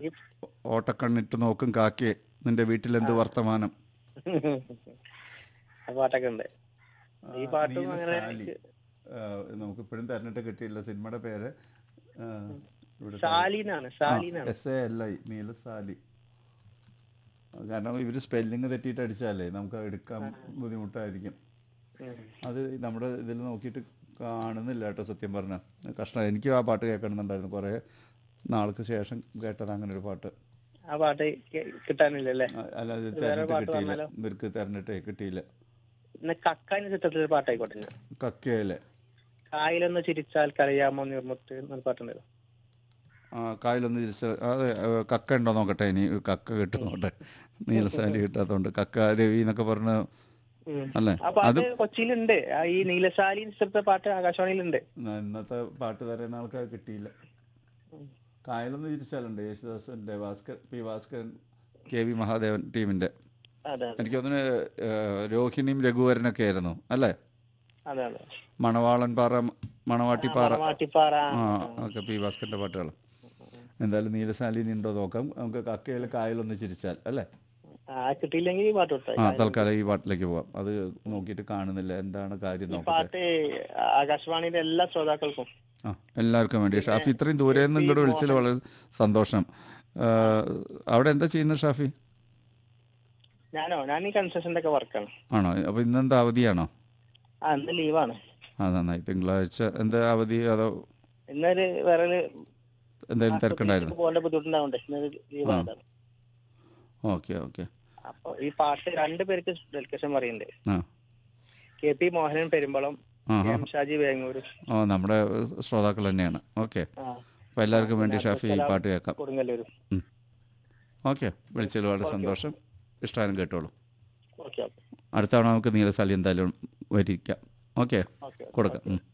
ഈ ഓട്ടക്കണ്ണിട്ട് നോക്കും കാക്കേ നിന്റെ വീട്ടിലെന്ത് വർത്തമാനം ആ പാട്ടൊക്കെ ഉണ്ട് ഈ പാട്ടും നീല അങ്ങനെ സാലി. ആ, നമുക്ക് ഇപ്പോഴും തെരഞ്ഞിട്ട് കിട്ടിയില്ല സിനിമയുടെ പേര് ആ, ഇവിടെ സാലിനാണ് സാലിനാണ് S A L I Neelasali കാരണം ഇവര് സ്പെല്ലിങ് തെറ്റിയിട്ട് അടിച്ചാലേ നമുക്ക് അത് എടുക്കാൻ ബുദ്ധിമുട്ടായിരിക്കും ഉം. അത് നമ്മുടെ ഇതിൽ നോക്കിയിട്ട് കാണുന്നില്ല കേട്ടോ സത്യം പറഞ്ഞ കഷ്ടം എനിക്ക് ആ പാട്ട് കേൾക്കണമെന്നുണ്ടായിരുന്നു കുറേ നാൾക്ക് ശേഷം കേട്ടത് അങ്ങനെ ഒരു പാട്ട് ആ പാട്ട് കേ- കിട്ടാനില്ലല്ലേ ആ, അല്ല ഇത് വേറെ തെരഞ്ഞിട്ട് പാട്ട് കിട്ടിയില്ല വന്നാലോ? ഇവർക്ക് തെരഞ്ഞിട്ടേ കിട്ടിയില്ല ഇന്ന് കക്കാന്റെ ചിത്രത്തിലൊരു പാട്ടായിക്കോട്ടെ ഞാൻ കക്കയല്ലേ കായലൊന്ന് ചിരിച്ചാൽ കരയാമോ നിർമുത്ത് എന്നൊരു പാട്ടുണ്ടല്ലോ ആ കായലൊന്ന് തിരിച്ച് അതെ ആ, കക്ക ഉണ്ടോ നോക്കട്ടെ ഇനി കക്ക കിട്ടുന്നോട്ടെ നീലസാലി കിട്ടാത്തതുകൊണ്ട് കക്ക രവി എന്നൊക്കെ പറഞ്ഞ് ഉം. അല്ലേ ആ പാട്ട് കൊച്ചിയിലുണ്ട് ആ ഈ നീലശാലി ചിത്രത്തെ പാട്ട് ആകാശവാണിയിലുണ്ട് ന- ഇന്നത്തെ പാട്ട് തരുന്ന ആൾക്കാർ കിട്ടിയില്ല കായലൊന്ന് തിരിച്ചാലുണ്ട് യേശുദാസിന്റെ Bhaskar P Bhaskaran K V Mahadevan ടീമിന്റെ അതെ എനിക്ക് തോന്നുന്നു ഏഹ്, രോഹിണിയും രഘുവരനൊക്കെ ആയിരുന്നു അല്ലേ അതെ അതെ മണവാളൻ പാറ മണവാട്ടിപ്പാറ മാട്ടിപ്പാറ ആ ഒക്കെ പി ഭാസ്കറിന്റെ പാട്ടുകൾ എന്തായാലും നീലസാലിനി ഉണ്ടോ നോക്കാം നമുക്ക് കക്കയിൽ കായലൊന്ന് ചിരിച്ചാൽ അല്ലേ ആ കിട്ടിയില്ലെങ്കിൽ ഈ പാട്ട് കൊടുത്താൽ ആ തൽക്കാലം ഈ പാട്ടിലേക്ക് പോവാം അത് നോക്കിയിട്ട് കാണുന്നില്ല എന്താണ് കാര്യം ഈ നോക്കട്ടെ പാട്ട് ആകാശവാണിയുടെ എല്ലാ ശ്രോതാക്കൾക്കും ആ എല്ലാവർക്കും വേണ്ടി ഷാഫി ഇത്രയും ദൂരെ നിന്ന് ഇങ്ങോട്ട് വിളിച്ചതിൽ വളരെ സന്തോഷം ആ, അവിടെ എന്താ ചെയ്യുന്നത് ഷാഫി ഞാനോ ഞാൻ ഈ കൺസ്ട്രക്ഷന്റെ ഒക്കെ വർക്കാണ് ആണോ അപ്പോൾ ഇന്നെന്താ അവധിയാണോ ആ ഇന്ന് ലീവാണ് ആ നന്നായി തിങ്കളാഴ്ച എന്താ അവധി അതോ ഇന്നൊരു വേറെ ഒരു എന്തെങ്കിലും തിരക്കുണ്ടായിരുന്നു പോകേണ്ട ബുദ്ധിമുട്ടുണ്ടാവുണ്ട് ഇന്നൊരു ലീവാണ് ഓക്കെ ഓക്കെ അപ്പൊ ഈ പാട്ട് രണ്ടു പേർക്ക് ഡെലിക്കേഷൻ പറയുന്നുണ്ട് ആ കെ പി മോഹനൻ പെരുമ്പളം ആ എം ഷാജി വേങ്ങൂർ ഓ നമ്മുടെ ശ്രോതാക്കൾ തന്നെയാണ് ഓക്കെ ആ അപ്പോൾ എല്ലാവർക്കും വേണ്ടി ഷാഫി ഈ പാട്ട് കേൾക്കാം കൊടുങ്ങല്ലൂർ ഓക്കെ വിളിച്ചതിൽ വളരെ സന്തോഷം ഇഷ്ടമായാലും കേട്ടോളൂ ഓക്കെ ഓക്കെ അടുത്ത തവണ നമുക്ക് നീലസാലി എന്തായാലും വരിക്കാം ഓക്കെ ഓക്കെ കൊടുക്കാം ഉം.